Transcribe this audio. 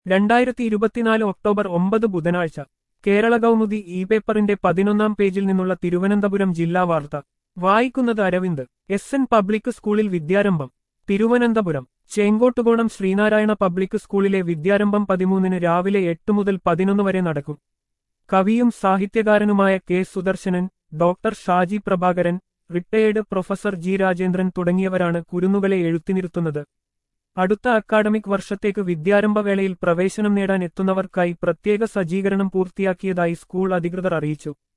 രണ്ടായിരത്തി ഇരുപത്തിനാല് ഒക്ടോബർ ഒമ്പത് ബുധനാഴ്ച കേരള കൗമുദി ഇ പേപ്പറിന്റെ പതിനൊന്നാം പേജിൽ നിന്നുള്ള തിരുവനന്തപുരം ജില്ലാ വാർത്ത വായിക്കുന്നത് അരവിന്ദ് എസ് എൻ പബ്ലിക് സ്കൂളിൽ വിദ്യാരംഭം തിരുവനന്തപുരം ചേങ്കോട്ടുകോണം ശ്രീനാരായണ പബ്ലിക് സ്കൂളിലെ വിദ്യാരംഭം പതിമൂന്നിന് രാവിലെ എട്ട് മുതൽ പതിനൊന്ന് വരെ നടക്കും കവിയും സാഹിത്യകാരനുമായ K Sudarsanan doctor Shaji Prabhakaran retired professor G Rajendran തുടങ്ങിയവരാണ് കുരുന്നുകളെ എഴുത്തിനിരുത്തുന്നത് അടുത്ത അക്കാഡമിക് വർഷത്തേക്ക് വിദ്യാരംഭവേളയിൽ പ്രവേശനം നേടാൻ എത്തുന്നവർക്കായി പ്രത്യേക സജ്ജീകരണം പൂർത്തിയാക്കിയതായി സ്കൂൾ അധികൃതർ അറിയിച്ചു